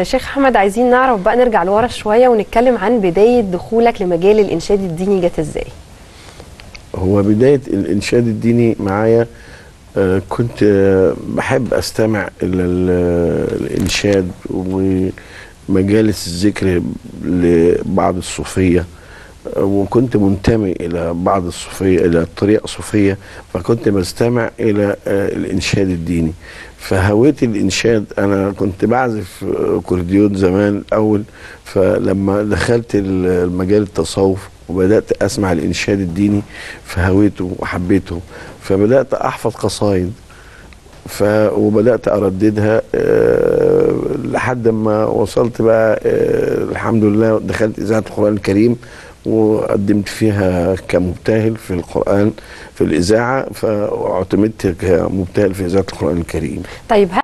شيخ احمد عايزين نعرف بقى نرجع لورا شويه ونتكلم عن بدايه دخولك لمجال الانشاد الديني جت ازاي هو بداية الإنشاد الديني معايا آه، كنت آه، بحب أستمع إلى ال- الإنشاد ومجالس الذكر لبعض الصوفية آه، وكنت منتمي إلى بعض الصوفية إلى الطريقة الصوفية فكنت بستمع إلى آه، الإنشاد الديني فهويت الإنشاد أنا كنت بعزف آه، أكورديون زمان أول فلما دخلت ال- المجال التصوف وبدأت أسمع الإنشاد الديني فهويته وحبيته فبدأت أحفظ قصايد ف وبدات ارددها آه، لحد ما وصلت بقى آه، الحمد لله دخلت اذاعه القران الكريم وقدمت فيها كمبتهل في القران في الاذاعه فاعتمدت كمبتهل في اذاعه القران الكريم طيب